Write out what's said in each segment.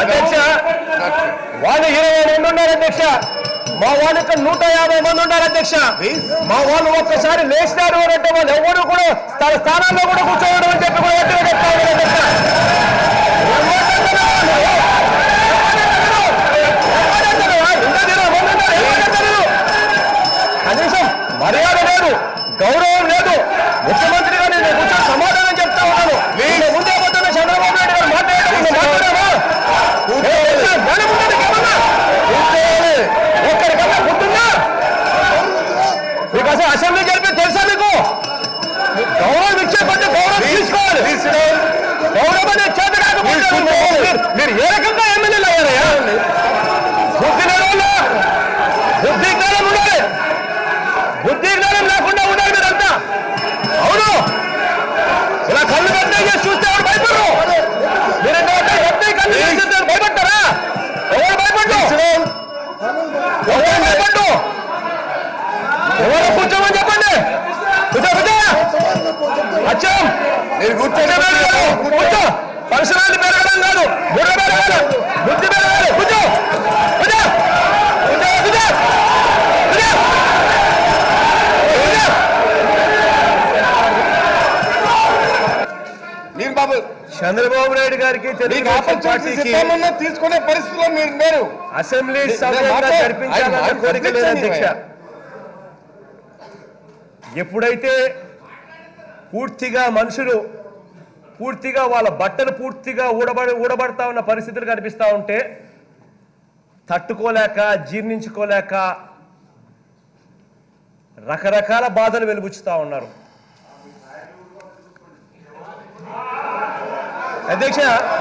అధ్యక్ష వాళ్ళు ఇరవై మంది ఉన్నారు అధ్యక్ష మా వాళ్ళు ఇక్కడ నూట యాభై మంది ఉన్నారు అధ్యక్ష మా వాళ్ళు ఒక్కసారి లేచినారు అని అంటే వాళ్ళు ఎవరు కూడా తన స్థానాల్లో కూడా కూర్చోవడం అని చెప్పి కూడా గట్టిగా చెప్తా ఉన్నారు అధ్యక్ష ఏం మాట్లాడుతున్నావు నువ్వు? కనీసం మర్యాద లేదు గౌరవం లేదు ముఖ్యమంత్రిగా నేను కూర్చొని సమాధానం చెప్తా ఉన్నాను నేను ముందే పోతున్న చంద్రబాబు నాయుడు గారు మాట్లాడడం నువ్వు మాట్లాడావా? ఏ, ఏ, జ్ఞానం ఉందా నీకేమన్నా? ఒక్కడికన్నా గుర్తుందా మీకు అసలు అసెంబ్లీ జరిపి తెలుసా మీకు గౌరవం ఇచ్చే కొంచెం గౌరవం తీసుకోవాలి గౌరవం అనేది చేత కాకపోతే మీరు- మీరు ఏ రకంగా ఎమ్మెల్యేలు అయ్యారయ్యా బుద్ధి లేని వాళ్ళు బుద్ధి జ్ఞానం ఉండాలి బుద్ధి జ్ఞానం లేకుండా ఉండాలి మీరంతా అవును ఇలా కళ్ళు పెద్ద చేసి చూస్తే ఎవరు భయపడరు మీరంటే ఎత్తే కళ్ళు చేస్తే భయపడతారా ఎవరు భయపడ్డు ఎవరు భయపడ్డు ఎవరు కూర్చోమని చెప్పండి కూర్చో కూర్చో అచ్చం మీరు కూర్చోండి. కూర్చో పరిసరాలు పెరగడం కాదు బుర్ర పెరగాలి బుద్ధి పెరగాలి కూర్చో కూర్చో కూర్చో కూర్చో కూర్చో కూర్చో మీరు బాబు చంద్రబాబు నాయుడు గారికి మీకు తెలుగుదేశం ఆపర్చునిటీ పార్టీకి ఇస్తామన్నా తీసుకునే పరిస్థితిలో మీరు లేరు అసెంబ్లీ నేను సభ్యంగా మాట్లాడ- జరిపించాలన్న ఆయన కోరిక లేదు అధ్యక్షుని అధ్యక్ష ఆయన. ఎప్పుడైతే పూర్తిగా మనుషులు పూర్తిగా వాళ్ళ బట్టలు పూర్తిగా ఊడబడి ఊడబడతా ఉన్న పరిస్థితులు కనిపిస్తా ఉంటే తట్టుకోలేక జీర్ణించుకోలేక రకరకాల బాధలు వెలుబుచ్చుతా ఉన్నారు అధ్యక్ష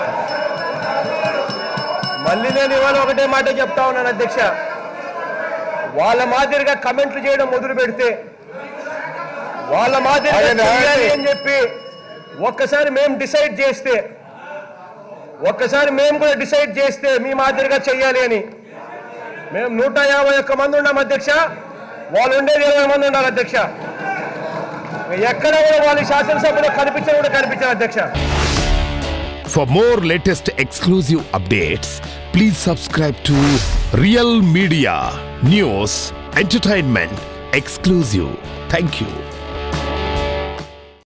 మళ్ళీ నేను ఇవాళ ఒకటే మాట చెప్తా ఉన్నాను అధ్యక్ష వాళ్ళ మాదిరిగా కమెంట్లు చేయడం మొదలు పెడితే వాళ్ళ మాదిరిగా ఆగండి, ఆగండి. చేయాలి అని చెప్పి ఒక్కసారి మేము డిసైడ్ చేస్తే ఒక్కసారి మేము కూడా డిసైడ్ చేస్తే మీ మాదిరిగా చెయ్యాలి అని మేము నూట యాభై ఒక్క మంది ఉన్నాం అధ్యక్ష వాళ్ళు ఉండేది ఇరవై మంది ఉన్నారు అధ్యక్ష ఎక్కడ కూడా వాళ్ళు శాసనసభలో కనిపించడం కూడా కనిపించారు అధ్యక్ష For more latest exclusive updates, please subscribe to Real Media News Entertainment Exclusive. Thank you.